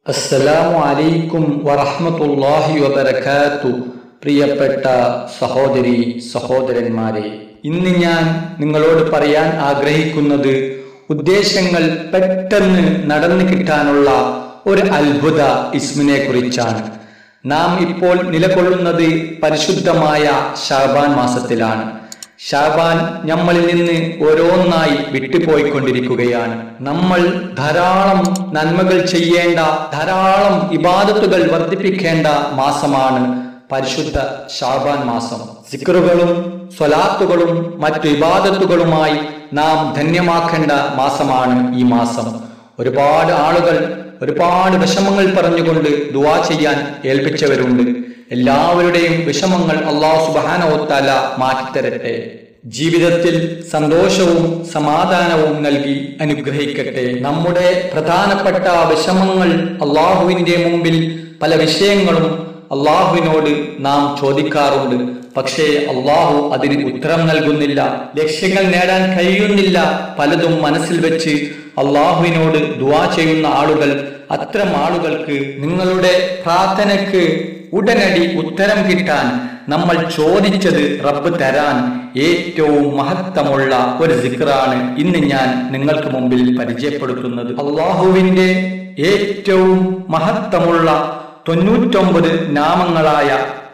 അസ്സലാമു അലൈക്കും വറഹ്മത്തുള്ളാഹി വബറകാത്തു പ്രിയപ്പെട്ട സഹോദരി സഹോദരന്മാരെ ഇന്ന് ഞാൻ നിങ്ങളോട് പറയാൻ ആഗ്രഹിക്കുന്നത് ഉദ്ദേശങ്ങൾ പെട്ടെന്ന് നടന്നു കിട്ടാനുള്ള ഒരു അത്ഭുത ഇസ്മിനെ കുറിച്ചാണ് നാം ഇപ്പോൾ നിലകൊള്ളുന്നത് പരിശുദ്ധമായ ഷാബാൻ മാസത്തിലാണ് ഷാബാൻ നമ്മളിൽ നിന്ന് ഓരോന്നായി വിട്ടുപോയിക്കൊണ്ടിരിക്കുകയാണ് നമ്മൾ ധാരാളം നന്മകൾ ചെയ്യേണ്ട ധാരാളം ഇബാദത്തുകൾ വർദ്ധിപ്പിക്കേണ്ട മാസമാണ് പരിശുദ്ധ ഷാബാൻ മാസം സിക്കറുകളും സ്വലാത്തുകളും മറ്റു ഇബാദത്തുകളുമായി നാം ധന്യമാക്കേണ്ട മാസമാണ് ഈ മാസം ഒരുപാട് ആളുകൾ ഒരുപാട് വിഷമങ്ങൾ പറഞ്ഞുകൊണ്ട് ദുവാ ചെയ്യാൻ ഏൽപ്പിച്ചവരുണ്ട് എല്ലാവരുടെയും വിഷമങ്ങൾ അള്ളാഹു സുബാനോത്താല മാറ്റിത്തരട്ടെ ജീവിതത്തിൽ സന്തോഷവും സമാധാനവും നൽകി അനുഗ്രഹിക്കട്ടെ നമ്മുടെ പ്രധാനപ്പെട്ട വിഷമങ്ങൾ അള്ളാഹുവിന്റെ മുമ്പിൽ പല വിഷയങ്ങളും അള്ളാഹുവിനോട് നാം ചോദിക്കാറുണ്ട് പക്ഷേ അള്ളാഹു അതിന് ഉത്തരം നൽകുന്നില്ല ലക്ഷ്യങ്ങൾ നേടാൻ കഴിയുന്നില്ല പലതും മനസ്സിൽ വെച്ച് അള്ളാഹുവിനോട് ദുവാ ചെയ്യുന്ന ആളുകൾ അത്തരം ആളുകൾക്ക് നിങ്ങളുടെ പ്രാർത്ഥനയ്ക്ക് ഉടനടി ഉത്തരം കിട്ടാൻ നമ്മൾ ചോദിച്ചത് റബ്ബ് തരാൻ ഏറ്റവും മഹത്തമുള്ള ഒരു സിക്റാണ് ഇന്ന് ഞാൻ നിങ്ങൾക്ക് മുമ്പിൽ പരിചയപ്പെടുത്തുന്നത് അള്ളാഹുവിന്റെ ഏറ്റവും മഹത്തമുള്ള തൊണ്ണൂറ്റൊമ്പത് നാമങ്ങളായ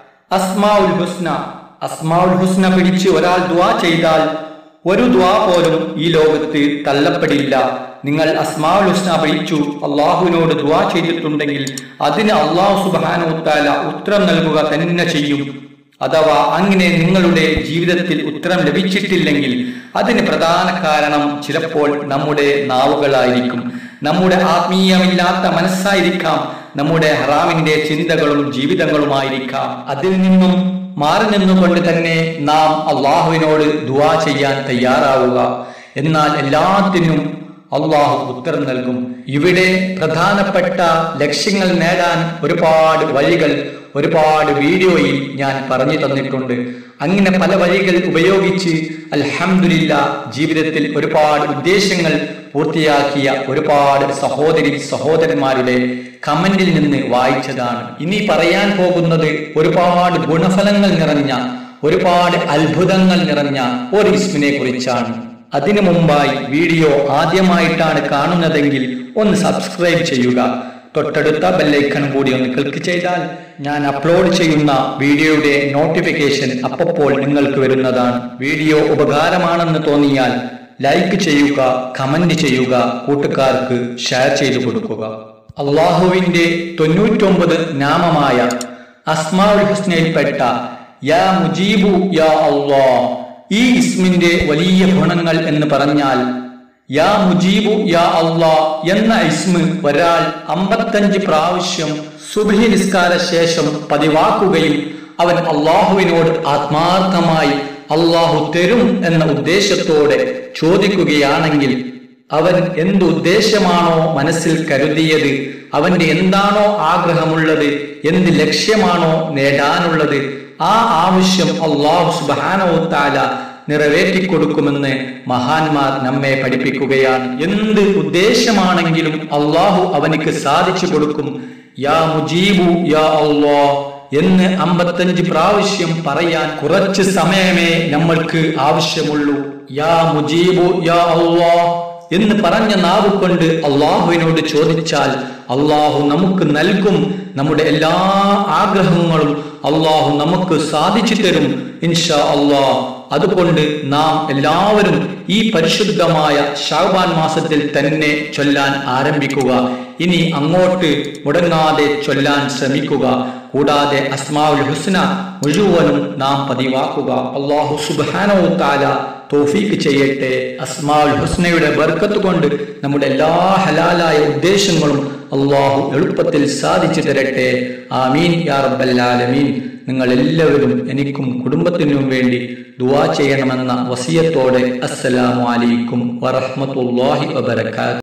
അസ്മാഉൽ ഹുസ്ന അസ്മാഉൽ ഹുസ്ന പിടിച്ച് ഒരാൾ ദ്വാ ചെയ്താൽ ഒരു ദ്വാ പോലും ഈ ലോകത്ത് തള്ളപ്പെടില്ല നിങ്ങൾ അസ്മാഉൽ ഹുസ്ന പിടിച്ചു അള്ളാഹുവിനോട് ദ്വാ ചെയ്തിട്ടുണ്ടെങ്കിൽ അതിന് അള്ളാഹു സുബാനുത്താല ഉത്തരം നൽകുക തന്നെ ചെയ്യും അഥവാ അങ്ങനെ നിങ്ങളുടെ ജീവിതത്തിൽ ഉത്തരം ലഭിച്ചിട്ടില്ലെങ്കിൽ അതിന് പ്രധാന കാരണം ചിലപ്പോൾ നമ്മുടെ നാവുകളായിരിക്കും നമ്മുടെ ആത്മീയമില്ലാത്ത മനസ്സായിരിക്കാം നമ്മുടെ ഹറാമിന്റെ ചിന്തകളും ജീവിതങ്ങളുമായിരിക്കാം അതിൽ നിന്നും മാറി നിന്നുകൊണ്ട് തന്നെ നാം അള്ളാഹുവിനോട് ദുവാ ചെയ്യാൻ തയ്യാറാവുക എന്നാൽ എല്ലാത്തിനും അള്ളാഹു ഉത്തരം നൽകും ഇവിടെ പ്രധാനപ്പെട്ട ലക്ഷ്യങ്ങൾ നേടാൻ ഒരുപാട് വഴികൾ ഒരുപാട് വീഡിയോയിൽ ഞാൻ പറഞ്ഞു തന്നിട്ടുണ്ട് അങ്ങനെ പല വഴികൾ ഉപയോഗിച്ച് അൽഹംദുലില്ല ജീവിതത്തിൽ ഒരുപാട് ഉദ്ദേശങ്ങൾ പൂർത്തിയാക്കിയ ഒരുപാട് സഹോദരി സഹോദരന്മാരുടെ കമന്റിൽ നിന്ന് വായിച്ചതാണ് ഇനി പറയാൻ പോകുന്നത് ഒരുപാട് ഗുണഫലങ്ങൾ നിറഞ്ഞ ഒരുപാട് അത്ഭുതങ്ങൾ നിറഞ്ഞ ഒരു ഇസ്മിനെ കുറിച്ചാണ് അതിനു മുമ്പായി വീഡിയോ ആദ്യമായിട്ടാണ് കാണുന്നതെങ്കിൽ ഒന്ന് സബ്സ്ക്രൈബ് ചെയ്യുക തൊട്ടടുത്ത ബെല്ലൈക്കൺ കൂടി ഒന്ന് ക്ലിക്ക് ചെയ്താൽ ഞാൻ അപ്ലോഡ് ചെയ്യുന്ന വീഡിയോയുടെ നോട്ടിഫിക്കേഷൻ അപ്പോൾ നിങ്ങൾക്ക് വരുന്നതാണ് വീഡിയോ ഉപകാരമാണെന്ന് തോന്നിയാൽ ലൈക്ക് ചെയ്യുക കമന്റ് ചെയ്യുക കൂട്ടുകാർക്ക് ഷെയർ ചെയ്തു കൊടുക്കുക അള്ളാഹുവിന്റെ തൊണ്ണൂറ്റൊമ്പത് നാമമായ അസ്മാഉൽ ഹുസ്നയിൽപ്പെട്ട യാ മുജീബു യാ അള്ളാ ഈ ഇസ്മിന്റെ വലിയ ഗുണങ്ങൾ എന്ന് പറഞ്ഞാൽ യാ മുജീബു യാ അള്ളാ എന്ന ഇസ്മ് ഒരാൾ അമ്പത്തഞ്ച് പ്രാവശ്യം സുബഹി നിസ്കാര ശേഷം പതിവാക്കുകയും അവൻ അള്ളാഹുവിനോട് ആത്മാർത്ഥമായി അള്ളാഹു തരും എന്ന ഉദ്ദേശത്തോടെ ചോദിക്കുകയാണെങ്കിൽ അവൻ എന്ത് ഉദ്ദേശമാണോ മനസ്സിൽ കരുതിയത് അവന്റെ എന്താണോ ആഗ്രഹമുള്ളത് എന്ത് ലക്ഷ്യമാണോ നേടാനുള്ളത് ആ ആവശ്യം അള്ളാഹു സുബാനോത്താല നിറവേറ്റിക്കൊടുക്കുമെന്ന് മഹാന്മാർ നമ്മെ പഠിപ്പിക്കുകയാണ് എന്ത് ഉദ്ദേശമാണെങ്കിലും അള്ളാഹു അവനിക്ക് സാധിച്ചു കൊടുക്കും യാ മുജീബു യാ അള്ളാ എന്ന് അമ്പത്തഞ്ച് പ്രാവശ്യം പറയാൻ കുറച്ച് സമയമേ നമ്മൾക്ക് ആവശ്യമുള്ളൂ യാ മുജീബു യാ അള്ളാ എന്ന് പറഞ്ഞ നാവ് കൊണ്ട് അള്ളാഹുവിനോട് ചോദിച്ചാൽ അള്ളാഹു നമുക്ക് നൽകും നമ്മുടെ എല്ലാ ആഗ്രഹങ്ങളും അള്ളാഹു നമുക്ക് സാധിച്ചു തരും ഇൻഷാ അള്ളാഹ് അതുകൊണ്ട് നാം എല്ലാവരും ഈ പരിശുദ്ധമായ ഷാബാൻ മാസത്തിൽ തന്നെ ചൊല്ലാൻ ആരംഭിക്കുക ഇനി അങ്ങോട്ട് മുടങ്ങാതെ ചൊല്ലാൻ ശ്രമിക്കുക കൂടാതെ അസ്മാവുൽ ഹുസ്ന മുഴുവനും നാം പതിവാക്കുക അള്ളാഹു സുബാനോ താല തോഫീക്ക് ചെയ്യട്ടെ അസ്മാഉൽ ഹുസ്നയുടെ ബർക്കത്ത് കൊണ്ട് നമ്മുടെ എല്ലാ ഹലാലായ ഉദ്ദേശങ്ങളും അള്ളാഹു എളുപ്പത്തിൽ സാധിച്ചു തരട്ടെ ആമീൻ യാ റബ്ബല്ലാലമീൻ നിങ്ങൾ എല്ലാവരും എനിക്കും കുടുംബത്തിനും വേണ്ടി ദുവാ ചെയ്യണമെന്ന വസിയത്തോടെ അസ്സലാമു അലൈക്കും വറഹ്മത്തുള്ളാഹി വബറകാത്ത്